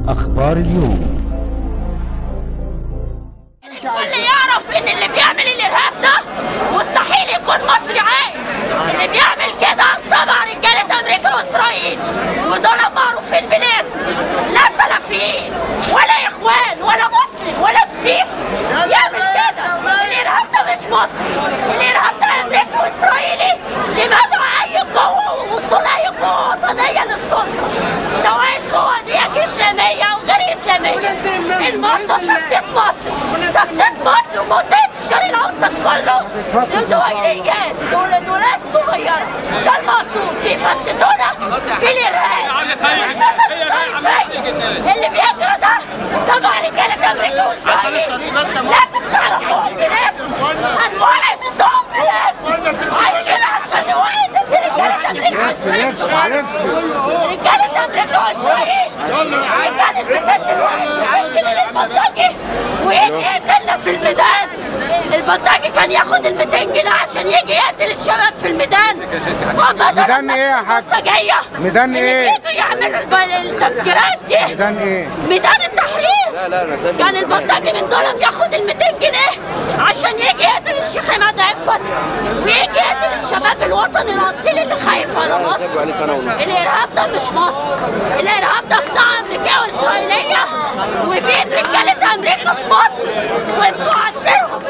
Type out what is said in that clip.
أخبار اليوم الكل يعرف ان اللي بيعمل الارهاب ده مستحيل يكون مصري عاقل اللي بيعمل كده طبعا رجاله امريكا واسرائيل ودول معروفين بالاسم لا سلفيين ولا اخوان ولا مسلم ولا مسيحي يعمل كده الارهاب ده مش مصري الارهاب ده امريكا واسرائيلي لمنع اي قوه ووصول اي قوه وطنيه للسلطه سواء القوه دي اسلاميه او غير اسلاميه المقصود تفتيت مصر تفتيت مصر ومنطقه الشرق الاوسط كله لدوليات دول دولات صغيره ده المقصود بيفتتونا بالارهاب والشتم الطائفي اللي بيجرى ده طبعا رجاله امريكا واسرائيل لازم تعرفوهم بالاسم هنوعد ضدهم بالاسم عايشين عشان نوعد ضد رجاله امريكا واسرائيل رجاله امريكا واسرائيل كانت بتقتل واحد يعجل للبلطجي ويجي يقتلنا في الميدان البلطجي كان ياخد ال 200 جنيه عشان يجي يقتل الشباب في الميدان ميدان ايه يا حاج؟ بلطجية ميدان اللي ايه؟ بيجوا يعملوا الب- التفجيرات دي ميدان ايه؟ ميدان التحرير كان البلطجي من دول بياخد ال 200 جنيه عشان يجي يقتل الشيخ عماد عفت ويجي يقتل الشباب الوطني الاصيل اللي خايف على مصر الارهاب ده مش مصر الارهاب ده صناعه امريكيه واسرائيليه وبيد رجاله امريكا في مصر وانتوا عارفينهم